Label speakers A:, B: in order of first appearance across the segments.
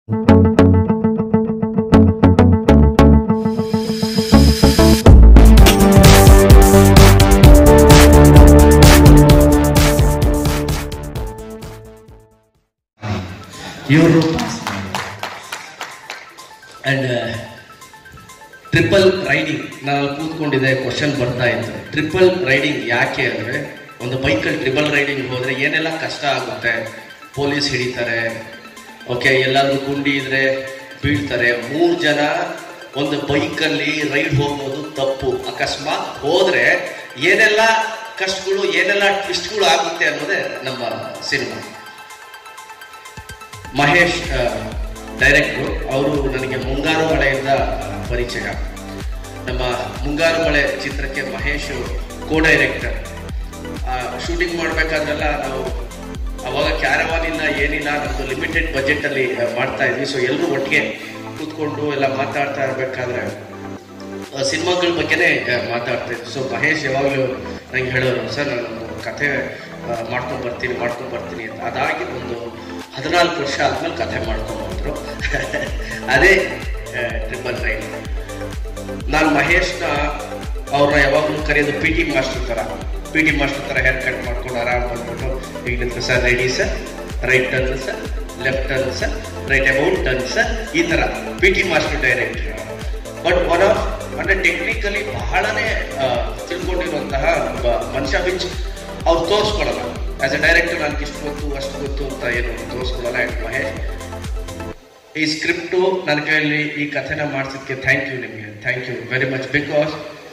A: ಇವರು and triple riding ನಾನು ಅಲ್ಲಿ ಕೂತ್ಕೊಂಡಿದ್ದೆ ಕ್ವಶನ್ ಬರ್ತಾ ಇತ್ತು ಟ್ರಿಪಲ್ ರೈಡಿಂಗ್ ಯಾಕೆ ಅಂದರೆ ಒಂದು ಬೈಕಲ್ಲಿ ಟ್ರಿಪಲ್ ರೈಡಿಂಗ್ ಹೋದರೆ ಏನೆಲ್ಲ ಕಷ್ಟ ಆಗುತ್ತೆ ಪೊಲೀಸ್ ಹಿಡಿತಾರೆ ಓಕೆ ಎಲ್ಲಾದ್ರೂ ಗುಂಡಿ ಇದ್ರೆ ಬೀಳ್ತಾರೆ ಮೂರು ಜನ ಒಂದು ಬೈಕಲ್ಲಿ ರೈಡ್ ಹೋಗೋದು ತಪ್ಪು ಅಕಸ್ಮಾತ್ ಹೋದ್ರೆ ಏನೆಲ್ಲ ಕಷ್ಟಗಳು ಏನೆಲ್ಲ ಟ್ವಿಸ್ಟ್ಗಳು ಆಗುತ್ತೆ ಅನ್ನೋದೇ ನಮ್ಮ ಸಿನಿಮಾ ಮಹೇಶ್ ಡೈರೆಕ್ಟ್ರು ಅವರು ನನಗೆ ಮುಂಗಾರು ಮಳೆಯಿಂದ ಪರಿಚಯ ನಮ್ಮ ಮುಂಗಾರು ಮಳೆ ಚಿತ್ರಕ್ಕೆ ಮಹೇಶ್ ಕೋ ಡೈರೆಕ್ಟರ್ ಶೂಟಿಂಗ್ ಮಾಡಬೇಕಾದ್ರೆಲ್ಲ ನಾವು ಅವಾಗ ಕ್ಯಾರವಾನ್ ಇಲ್ಲ ಏನಿಲ್ಲ ನಮ್ಮದು ಲಿಮಿಟೆಡ್ ಬಜೆಟಲ್ಲಿ ಮಾಡ್ತಾ ಇದ್ವಿ ಸೊ ಎಲ್ಲರೂ ಒಟ್ಟಿಗೆ ಕೂತ್ಕೊಂಡು ಎಲ್ಲ ಮಾತಾಡ್ತಾ ಇರಬೇಕಾದ್ರೆ ಸಿನಿಮಾಗಳ ಬಗ್ಗೆನೇ ಮಾತಾಡ್ತಾ ಇದ್ವಿ ಸೊ ಮಹೇಶ್ ಯಾವಾಗಲೂ ನಂಗೆ ಹೇಳೋರು ಸರ್ ನಾನು ಕಥೆ ಮಾಡ್ಕೊಂಡು ಬರ್ತೀನಿ ಮಾಡ್ಕೊಂಡು ಬರ್ತೀನಿ ಅಂತ ಅದಾಗಿ ಒಂದು ಹದಿನಾಲ್ಕು ವರ್ಷ ಆದ್ಮೇಲೆ ಕಥೆ ಮಾಡ್ಕೊಂಡು ಬಂದರು ಅದೇ ಟ್ರಿಪಲ್ ರೈಡ್ ನಾನು ಮಹೇಶ್ನ ಅವ್ರನ್ನ ಯಾವಾಗಲೂ ಕರೆಯೋದು ಪಿ ಟಿ ಮಾಸ್ಟರ್ ಥರ ಪಿ ಟಿ ಮಾಸ್ಟರ್ ಥರ ಹೇರ್ ಕಟ್ ಮಾಡ್ಕೊಂಡು ಆರಾಮ್ ಬಂದ್ಬಿಟ್ಟು ಈಗ ನಿಂತು sir ready sir right turn sir left turn sir right about turn sir ಈ ಥರ P T master director but one of ಅಂದ್ರೆ ಟೆಕ್ನಿಕಲಿ ಬಹಳನೇ ತಿಳ್ಕೊಂಡಿರುವಂತಹ ಒಬ್ಬ ಮನುಷ್ಯ ವಿಚ್ ಅವ್ರು ತೋರಿಸ್ಕೊಡಲ್ಲ ಆಸ್ ಎ ಡೈರೆಕ್ಟರ್ ನನಗೆ ಇಷ್ಟು ಗೊತ್ತು ಅಷ್ಟು ಗೊತ್ತು ಅಂತ ಏನು ತೋರಿಸ್ಕೊಡಲ್ಲ ಆ್ಯಂಡ್ ಮಹೇಶ್ ಈ ಸ್ಕ್ರಿಪ್ಟು ನನ್ನ ಕೈಯಲ್ಲಿ ಈ ಕಥೆನ ಮಾಡಿಸಿದ್ಕೆ ಥ್ಯಾಂಕ್ ಯು ನಿಮಗೆ thank you very much because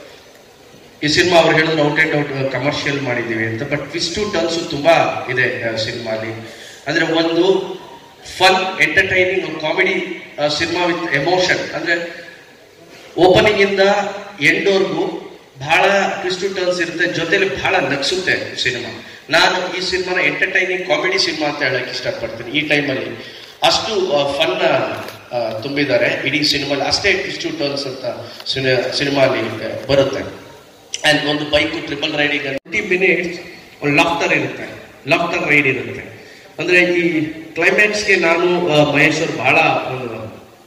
A: ಈ ಸಿನಿಮಾ ಅವ್ರು ಹೇಳಿದ್ರು ಔಟ್ ಆ್ಯಂಡ್ ಔಟ್ ಕಮರ್ಷಿಯಲ್ ಮಾಡಿದ್ದೀವಿ ಅಂತ ಬಟ್ ಟ್ವಿಸ್ಟು ಟರ್ನ್ಸು ತುಂಬ ಇದೆ ಸಿನಿಮಾಲಿ ಅಂದರೆ ಒಂದು fun entertaining comedy cinema with emotion ಅಂದರೆ ಓಪನಿಂಗ್ ಇಂದ ಎಂಡ್ವರೆಗೂ ಬಹಳ ಟ್ವಿಸ್ಟು ಟರ್ನ್ಸ್ ಇರುತ್ತೆ ಜೊತೆಲಿ ಬಹಳ ನಗ್ಸುತ್ತೆ ಸಿನಿಮಾ ನಾನು ಈ ಸಿನಿಮಾನ ಎಂಟರ್ಟೈನಿಂಗ್ ಕಾಮಿಡಿ ಸಿನಿಮಾ ಅಂತ ಹೇಳಕ್ ಇಷ್ಟಪಡ್ತೀನಿ ಈ ಟೈಮಲ್ಲಿ ಅಷ್ಟು ಫನ್ ತುಂಬಿದ್ದಾರೆ ಇಡೀ ಸಿನಿಮಾ ಅಷ್ಟೇ ಟ್ವಿಸ್ಟು ಟರ್ನ್ಸ್ ಅಂತ ಸಿನಿಮಾಲಿ ಬರುತ್ತೆ ಅಂಡ್ ಒಂದು bike triple riding twenty minutes ಒಂದು ಲಾಫ್ಟರ್ ಇರುತ್ತೆ ಲಾಫ್ಟರ್ ರೈಡ್ ಇರುತ್ತೆ ಅಂದ್ರೆ ಈ ಕ್ಲೈಮ್ಯಾಕ್ಸ್ಗೆ ನಾನು ಮಹೇಶ್ ಅವ್ರು ಬಹಳ ಒಂದು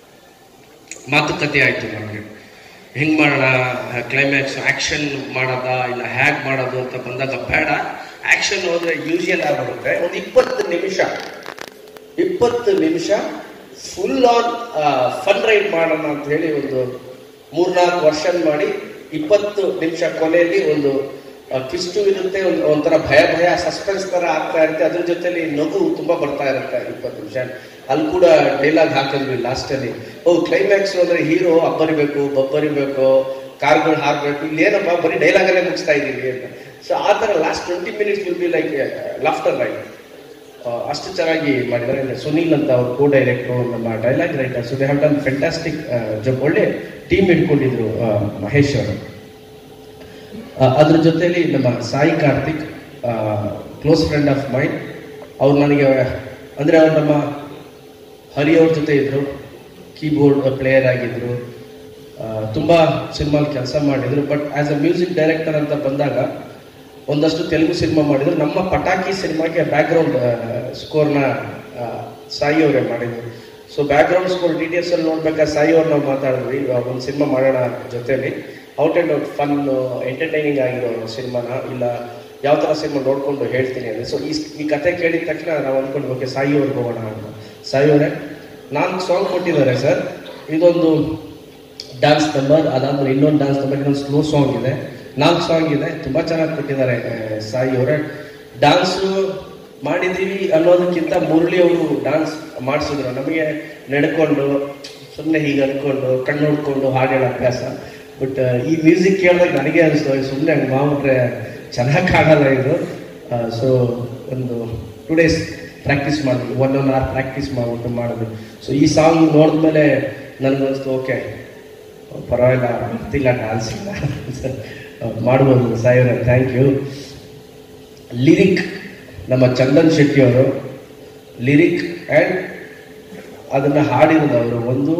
A: ಮಾತುಕತೆ ಆಯ್ತು ನಮಗೆ ಹೆಂಗ್ ಮಾಡೋಣ ಕ್ಲೈಮ್ಯಾಕ್ಸ್ ಆಕ್ಷನ್ ಮಾಡೋದ ಇಲ್ಲ ಹ್ಯಾಗ್ ಮಾಡೋದು ಅಂತ ಬಂದಾಗ ಬೇಡ ಆಕ್ಷನ್ ಹೋದ್ರೆ ಯೂಶಿಯಲ್ ಆಗಿರುತ್ತೆ ಒಂದು ಇಪ್ಪತ್ತು ನಿಮಿಷ ಇಪ್ಪತ್ತು ನಿಮಿಷ ಫುಲ್ ಆನ್ ಫನ್ ರೈಡ್ ಮಾಡೋಣ ಅಂತ ಹೇಳಿ ಒಂದು ಮೂರ್ನಾಲ್ಕು ವರ್ಷ ಮಾಡಿ ಇಪ್ಪತ್ತು ನಿಮಿಷ ಕೊನೆಯಲ್ಲಿ ಒಂದು ಟ್ವಿಸ್ಟು ಇರುತ್ತೆ ಒಂದು ಒಂಥರ ಭಯ ಭಯ ಸಸ್ಪೆನ್ಸ್ ತರ ಆಗ್ತಾ ಇರುತ್ತೆ ಅದ್ರ ಜೊತೆಲಿ ನಗು ತುಂಬಾ ಬರ್ತಾ ಇರುತ್ತೆ ಇಪ್ಪತ್ತು ನಿಮಿಷ ಅಲ್ಲಿ ಕೂಡ ಡೈಲಾಗ್ ಹಾಕಿದ್ವಿ ಲಾಸ್ಟ್ ಅಲ್ಲಿ ಓ ಕ್ಲೈಮ್ಯಾಕ್ಸ್ ಅಂದ್ರೆ ಹೀರೋ ಅಬ್ಬರಿಬೇಕು ಬಬ್ಬರಿಬೇಕು ಕಾರ್ಗಳು ಹಾರ್ಬೇಕು ಇಲ್ಲಿ ಏನಪ್ಪ ಬರೀ ಡೈಲಾಗ್ ಅಲ್ಲೇ ಮುಗಿಸ್ತಾ ಇದೀವಿ ಅಂತ ಸೊ ಆ ತರ last twenty minutes will be like laughter right ಅಷ್ಟು ಚೆನ್ನಾಗಿ ಮಾಡಿದ್ದಾರೆ ಸುನೀಲ್ ಅಂತ ಅವ್ರು ಕೋ ಡೈರೆಕ್ಟರ್ ನಮ್ಮ dialogue writer so they have done fantastic job ಒಳ್ಳೆ ಟೀಮ್ ಇಟ್ಕೊಂಡಿದ್ರು ಮಹೇಶ್ ಅವರು ಅದ್ರ ಜೊತೆಲಿ ನಮ್ಮ Sai Karthik close friend of mind ಅವ್ರು ನನಗೆ ಅಂದ್ರೆ ಅವ್ರು ನಮ್ಮ ಹರಿ ಅವ್ರ ಜೊತೆ ಇದ್ರು ಕೀಬೋರ್ಡ್ ಪ್ಲೇಯರ್ ಆಗಿದ್ರು ತುಂಬ ಸಿನಿಮಾ ಕೆಲಸ ಮಾಡಿದ್ರು but as a music director ಅಂತ ಬಂದಾಗ ಒಂದಷ್ಟು ತೆಲುಗು ಸಿನಿಮಾ ಮಾಡಿದ್ರು ನಮ್ಮ ಪಟಾಕಿ ಸಿನಿಮಾಗೆ ಬ್ಯಾಕ್ಗ್ರೌಂಡ್ ಸ್ಕೋರ್ನ ಸಾಯಿ ಅವರೇ ಮಾಡಿದ್ರು ಸೊ ಬ್ಯಾಕ್ಗ್ರೌಂಡ್ ಸ್ಕೋರ್ ಡೀಟೇಲ್ಸ್ ಅಲ್ಲಿ ನೋಡ್ಬೇಕಾದ್ರೆ ಸಾಯಿ ಅವ್ರು ನಾವು ಮಾತಾಡಿದ್ವಿ ಒಂದು ಸಿನಿಮಾ ಮಾಡೋಣ ಜೊತೆಲಿ out and out fun entertaining ಆಗಿರೋ ಸಿನಿಮಾನ ಇಲ್ಲ ಯಾವ ಥರ ಸಿನಿಮಾ ನೋಡ್ಕೊಂಡು ಹೇಳ್ತೀನಿ ಅಂದರೆ ಸೊ ಈ ಈ ಕತೆ ಕೇಳಿದ ತಕ್ಷಣ ನಾವು ಅಂದ್ಕೊಂಡು ಓಕೆ ಸಾಯಿ ಅವ್ರಿಗೆ ಹೋಗೋಣ ಅಂತ ಸಾಯಿ ಅವರೇ ನಾಲ್ಕು ಸಾಂಗ್ ಕೊಟ್ಟಿದ್ದಾರೆ ಸರ್ ಇದೊಂದು ಡ್ಯಾನ್ಸ್ ನಂಬರ್ ಅದಾದ್ಮೇಲೆ ಇನ್ನೊಂದು ಡ್ಯಾನ್ಸ್ ನಂಬರ್ ಇನ್ನೊಂದು ಸ್ಲೋ ಸಾಂಗ್ ಇದೆ ನಾಲ್ಕು ಸಾಂಗ್ ಇದೆ ತುಂಬ ಚೆನ್ನಾಗಿ ಕೊಟ್ಟಿದ್ದಾರೆ ಸಾಯಿ ಅವರೇ ಡ್ಯಾನ್ಸು ಮಾಡಿದ್ದೀವಿ ಅನ್ನೋದಕ್ಕಿಂತ ಮುರಳಿ ಅವರು ಡ್ಯಾನ್ಸ್ ಮಾಡಿಸಿದ್ರು ನಮಗೆ ನಡ್ಕೊಂಡು ಸುಮ್ಮನೆ ಹೀಗೆ ಅನ್ಕೊಂಡು ಕಣ್ಣು ನೋಡ್ಕೊಂಡು ಹಾಡು ಹೇಳೋ ಅಭ್ಯಾಸ ಬಟ್ ಈ ಮ್ಯೂಸಿಕ್ ಕೇಳಿದಾಗ ನನಗೆ ಅನಿಸ್ತು ಸುಮ್ಮನೆ ಹಂಗೆ ಮಾಡ್ಬಿಟ್ರೆ ಚೆನ್ನಾಗಿ ಕಾಣಲ್ಲ ಇದು ಸೊ ಒಂದು ಟೂ ಡೇಸ್ ಪ್ರಾಕ್ಟೀಸ್ ಮಾಡಿದ್ವಿ ಒನ್ ಒನ್ ಅವರ್ ಪ್ರಾಕ್ಟೀಸ್ ಮಾಡ್ಬಿಟ್ಟು ಮಾಡಿದ್ವಿ ಸೊ ಈ ಸಾಂಗ್ ನೋಡಿದ್ಮೇಲೆ ನನಗನ್ನಿಸ್ತು ಓಕೆ ಪರವಾಗಿಲ್ಲ ಗೊತ್ತಿಲ್ಲ ಡ್ಯಾನ್ಸ್ ಇಲ್ಲ ಮಾಡ್ಬೋದು ಸಾಯಿರ ಥ್ಯಾಂಕ್ ಯು ಲಿರಿಕ್ ನಮ್ಮ ಚಂದನ್ ಶೆಟ್ಟಿ ಅವರು ಲಿರಿಕ್ ಆ್ಯಂಡ್ ಅದನ್ನು ಹಾಡಿರೋದು ಅವರು ಒಂದು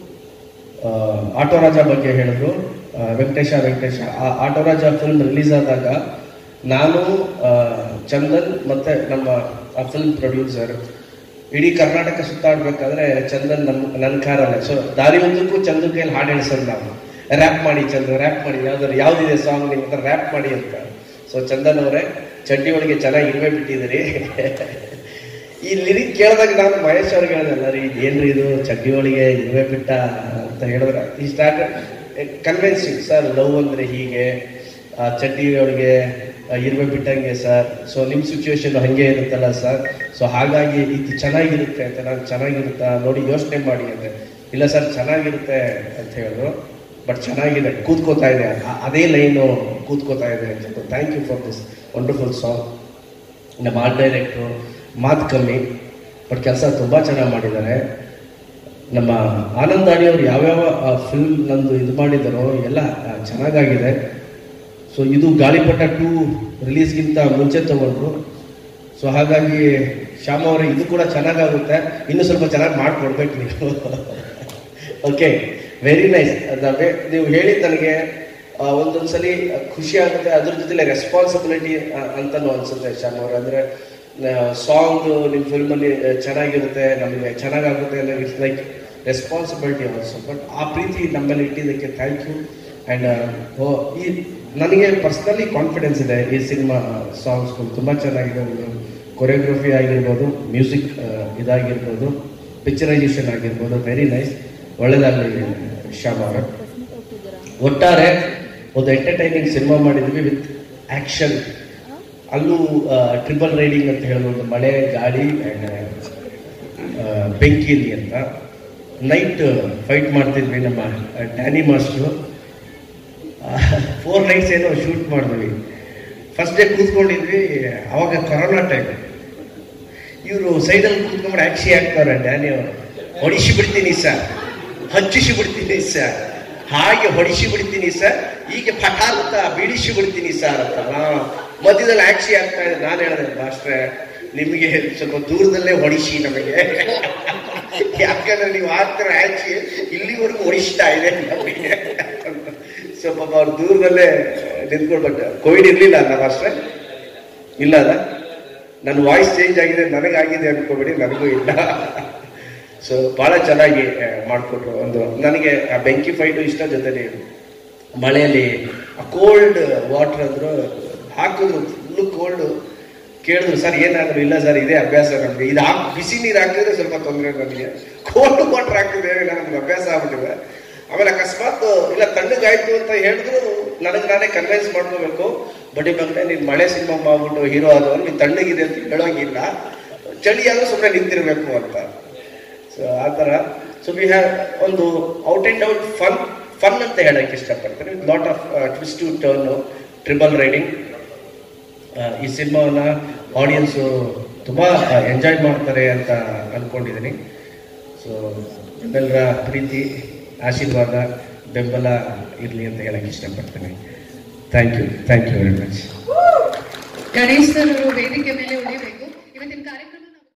A: ಆಟೋ ರಾಜ ಬಗ್ಗೆ ಹೇಳಿದ್ರು ವೆಂಕಟೇಶ ವೆಂಕಟೇಶ ಆ ಆಟೋ ರಾಜ ಫಿಲ್ಮ್ ರಿಲೀಸ್ ಆದಾಗ ನಾನು ಚಂದನ್ ಮತ್ತೆ ನಮ್ಮ ಆ ಫಿಲ್ಮ್ ಪ್ರೊಡ್ಯೂಸರ್ ಇಡೀ ಕರ್ನಾಟಕ ಸುತ್ತಾಡ್ಬೇಕಾದ್ರೆ ಚಂದನ್ ನಮ್ ನನ್ನ ಕಾರಲ್ಲ ಸೊ ದಾರಿ ಉದ್ದಕ್ಕೂ ಚಂದನ್ ಕೈಯಲ್ಲಿ ಹಾಡು ಹೇಳ್ಸೋದು ನಾವು ರ್ಯಾಪ್ ಮಾಡಿ ಚಂದನ್ ರ್ಯಾಪ್ ಮಾಡಿ ಯಾವ್ದಾದ್ರು ಯಾವ್ದಿದೆ ಸಾಂಗ್ ನಿಮ್ಮ ಹತ್ರ ರ್ಯಾಪ್ ಮಾಡಿ ಅಂತ ಸೊ ಚಂದನ್ ಅವರೇ ಚಡ್ಡಿ ಒಳಗೆ ಚೆನ್ನಾಗಿ ಇರುವೆ ಬಿಟ್ಟಿದ್ದೀರಿ ಈ ಲಿರಿಕ್ ಕೇಳಿದಾಗ ನಾನು ಮಹೇಶ್ ಅವ್ರಿಗೆ ಹೇಳಿದಲ್ಲ ರೀ ಏನ್ರಿ ಇದು ಚಡ್ಡಿ ಒಳಗೆ ಇರುವೆ ಬಿಟ್ಟ ಅಂತ ಹೇಳಿದ್ರೆ ಈ ಸ್ಟಾರ್ಟ್ ಕನ್ವಿನ್ಸಿಂಗ್ ಸರ್ ಲವ್ ಅಂದ್ರೆ ಹೀಗೆ ಆ ಚಡ್ಡಿ ಒಳಗೆ ಆ, ಇರುವೆ ಬಿಟ್ಟಂಗೆ ಸರ್ ಸೊ ನಿಮ್ಮ ಸಿಚುವೇಶನ್ ಹಂಗೆ ಇರುತ್ತಲ್ಲ ಸರ್ ಸೊ ಹಾಗಾಗಿ ಇದು ಚೆನ್ನಾಗಿರುತ್ತೆ ಅಂತ ನಾನು ಚೆನ್ನಾಗಿರುತ್ತಾ ನೋಡಿ ಯೋಚನೆ ಮಾಡಿ ಅಂತೆ ಇಲ್ಲ ಸರ್ ಚೆನ್ನಾಗಿರುತ್ತೆ ಅಂತ ಹೇಳಿದ್ರು ಬಟ್ ಚೆನ್ನಾಗಿದೆ ಕೂತ್ಕೋತಾ ಇದೆ ಆ- ಅದೇ ಲೈನು ಕೂತ್ಕೋತಾ ಇದೆ ಅಂತ thank you for this wonderful song ನಮ್ಮ ಆರ್ಟ್ ಡೈರೆಕ್ಟ್ರು ಮಾತು ಕಮ್ಮಿ ಬಟ್ ಕೆಲಸ ತುಂಬ ಚೆನ್ನಾಗಿ ಮಾಡಿದ್ದಾರೆ ನಮ್ಮ ಆನಂದ್ ಆಡಿ ಅವ್ರು ಯಾವ್ಯಾವ ಫಿಲ್ಮ್ ನಂದು ಇದು ಮಾಡಿದಾರೋ ಎಲ್ಲ ಆ, ಚೆನ್ನಾಗಾಗಿದೆ ಸೊ ಇದು ಗಾಳಿಪಟ ಟೂ ರಿಲೀಸ್ಗಿಂತ ಮುಂಚೆ ತಗೊಂಡ್ರು ಸೊ ಹಾಗಾಗಿ ಶ್ಯಾಮ್ ಅವರೇ ಇದು ಕೂಡ ಚೆನ್ನಾಗಾಗುತ್ತೆ ಇನ್ನೂ ಸ್ವಲ್ಪ ಚೆನ್ನಾಗಿ ಮಾಡಿಕೊಡ್ಬೇಕು ನೀವು ಓಕೆ ವೆರಿ ನೈಸ್ ಅದೇ ನೀವು ಹೇಳಿದ ನನಗೆ ಆ, ಒಂದೊಂದ್ಸಲಿ ಖುಷಿ ಆಗುತ್ತೆ ಅದ್ರ ಜೊತೆಲೆ ರೆಸ್ಪಾನ್ಸಿಬಿಲಿಟಿ ಅಂತಲೂ ಅನ್ಸುತ್ತೆ ಶ್ಯಾಮ್ ಅವ್ರೆ ಅಂದ್ರೆ ಸಾಂಗ್ ನಿಮ್ಮ ಫಿಲ್ಮಲ್ಲಿ ಚೆನ್ನಾಗಿರುತ್ತೆ ನಮಗೆ ಚೆನ್ನಾಗಾಗುತ್ತೆ ಅನ್ನೋ it's like responsibility also but ಆ ಪ್ರೀತಿ ನಮ್ಮಲ್ಲಿ ಇಟ್ಟಿದ್ದಕ್ಕೆ ಥ್ಯಾಂಕ್ ಯು ಆ್ಯಂಡ್ ಈ ನನಗೆ ಪರ್ಸ್ನಲಿ ಕಾನ್ಫಿಡೆನ್ಸ್ ಇದೆ ಈ ಸಿನಿಮಾ ಸಾಂಗ್ಸ್ಗಳು ತುಂಬ ಚೆನ್ನಾಗಿದೆ ಒಂದು ಕೊರಿಯೋಗ್ರಫಿ ಆಗಿರ್ಬೋದು ಮ್ಯೂಸಿಕ್ ಇದಾಗಿರ್ಬೋದು ಪಿಕ್ಚರೈಸೇಷನ್ ಆಗಿರ್ಬೋದು ವೆರಿ ನೈಸ್ ಒಳ್ಳೆಯದಾಗಲಿ ಶ್ಯಾಮ್ ಅವರ ಒಟ್ಟಾರೆ ಒಂದು ಎಂಟರ್ಟೈನಿಂಗ್ ಸಿನಿಮಾ ಮಾಡಿದ್ವಿ ವಿತ್ ಆಕ್ಷನ್ ಅಲ್ಲೂ ಟ್ರಿಪಲ್ ರೈಡಿಂಗ್ ಅಂತ ಹೇಳ್ಬೋದು ಮಳೆ ಗಾಳಿ ಆ್ಯಂಡ್ ಬೆಂಕಿಲಿ ಅಂತ ನೈಟ್ ಫೈಟ್ ಮಾಡ್ತಿದ್ವಿ ನಮ್ಮ ಡ್ಯಾನಿ ಮಾಸ್ಟ್ರು ಫೋರ್ ನೈಟ್ಸ್ ಏನೋ ಶೂಟ್ ಮಾಡಿದ್ವಿ ಫಸ್ಟ್ ಡೇ ಕೂತ್ಕೊಂಡಿದ್ವಿ ಅವಾಗ ಕೊರೋನಾ ಟೈಮ್ ಇವರು ಸೈಡಲ್ಲಿ ಕೂತ್ಕೊಂಡ್ಬಿಟ್ಟು ಆಕ್ಷಿ ಹಾಕ್ತಾರೆ ಡ್ಯಾನಿ ಅವರು ಹೊಡಿಸಿ ಬಿಡ್ತೀನಿ ಸರ್ ಹಚ್ಚಿಸಿ ಬಿಡ್ತೀನಿ ಸರ್ ಹಾಗೆ ಹೊಡಿಸಿ ಬಿಡ್ತೀನಿ ಸರ್ ಹೀಗೆ ಪಟಾರ್ ಅಂತ ಬೀಳಿಸಿ ಬಿಡ್ತೀನಿ ಸರ್ ಅಂತ ನಾ ಮಧ್ಯದಲ್ಲಿ ಆಕ್ಷಿ ಆಗ್ತಾ ಇದೆ ನಾನು ಹೇಳಿದೆ ಮಾಸ್ಟ್ರೆ ನಿಮಗೆ ಸ್ವಲ್ಪ ದೂರದಲ್ಲೇ ಹೊಡಿಸಿ ನಮಗೆ ಯಾಕಂದ್ರೆ ನೀವು ಆಗ್ತಿರೋ ಆಕ್ಷಿ ಇಲ್ಲಿವರೆಗೂ ಹೊಡಿಸ್ತಾ ಇದೆ ನಮಗೆ ಸೊ ಪಾಪ ಅವ್ರು ದೂರದಲ್ಲೇ ನಿಂತ್ಕೊಳ್ಬೇಕು ಕೋವಿಡ್ ಇರ್ಲಿಲ್ಲ ಅಲ್ಲ ಮಾಸ್ಟ್ರೆ ಇಲ್ಲ ಅಲ್ಲ ನನ್ನ ವಾಯ್ಸ್ ಚೇಂಜ್ ಆಗಿದೆ ನನಗಾಗಿದೆ ಅನ್ಕೋಬೇಡಿ ನನಗೂ ಇಲ್ಲ ಸೊ ಬಹಳ ಚೆನ್ನಾಗಿ ಆ, ಮಾಡ್ಕೊಟ್ರು ಒಂದು ನನಗೆ ಆ ಬೆಂಕಿ ಫೈಟು ಇಷ್ಟ ಜೊತೆಲಿ ಮಳೆಯಲ್ಲಿ ಕೋಲ್ಡ್ ವಾಟರ್ ಅಂದ್ರು ಹಾಕಿದ್ರು ಫುಲ್ಲು ಕೋಲ್ಡ್ ಕೇಳಿದ್ರು ಸರ್ ಏನಾದ್ರು ಇಲ್ಲ ಸರ್ ಇದೇ ಅಭ್ಯಾಸ ನಮಗೆ ಇದು ಹಾಕ್ ಬಿಸಿ ನೀರು ಹಾಕಿದ್ರೆ ಸ್ವಲ್ಪ ತೊಂದರೆ ನನಗೆ ಕೋಲ್ಡ್ ವಾಟರ್ ಹಾಕಿದ್ರೆ ನಮ್ಗೆ ಅಭ್ಯಾಸ ಆಗ್ಬಿಟ್ಟಿದೆ ಆಮೇಲೆ ಅಕಸ್ಮಾತ್ ಇಲ್ಲ ತಣ್ಣಗಾಯ್ತು ಅಂತ ಹೇಳಿದ್ರು ನನಗೆ ನಾನೇ ಕನ್ವಿನ್ಸ್ ಮಾಡ್ಕೋಬೇಕು ಬಟ್ ಇವಾಗ ನೀನು ಮಳೆ ಸಿನಿಮಾ ಮಾಡ್ಬಿಟ್ಟು ಹೀರೋ ಆದವರು ನೀನು ತಣ್ಣಗಿದೆ ಅಂತ ಹೇಳೋಂಗಿಲ್ಲ ಚಳಿ ಆದ್ರೂ ಸುಮ್ಮನೆ ನಿಂತಿರ್ಬೇಕು ಅಂತ ಸೊ ಆ ಥರ ಸೊ ವಿ ಹ್ಯಾವ್ ಒಂದು out and out fun fun ಅಂತ ಹೇಳಕ್ಕೆ ಇಷ್ಟಪಡ್ತೀನಿ with lot of twist to turn triple riding ಈ ಸಿನಿಮಾವನ್ನ ಆಡಿಯನ್ಸು ತುಂಬ ಎಂಜಾಯ್ ಮಾಡ್ತಾರೆ ಅಂತ ಅಂದ್ಕೊಂಡಿದ್ದೀನಿ ಸೊ ನಿಮ್ಮೆಲ್ಲರ ಪ್ರೀತಿ ಆಶೀರ್ವಾದ ಬೆಂಬಲ ಇರಲಿ ಅಂತ ಹೇಳಕ್ಕೆ ಇಷ್ಟಪಡ್ತೀನಿ thank you thank you very much
B: Ganesh sir ಅವರು ವೇದಿಕೆ ಮೇಲೆ ಉಳಿಬೇಕು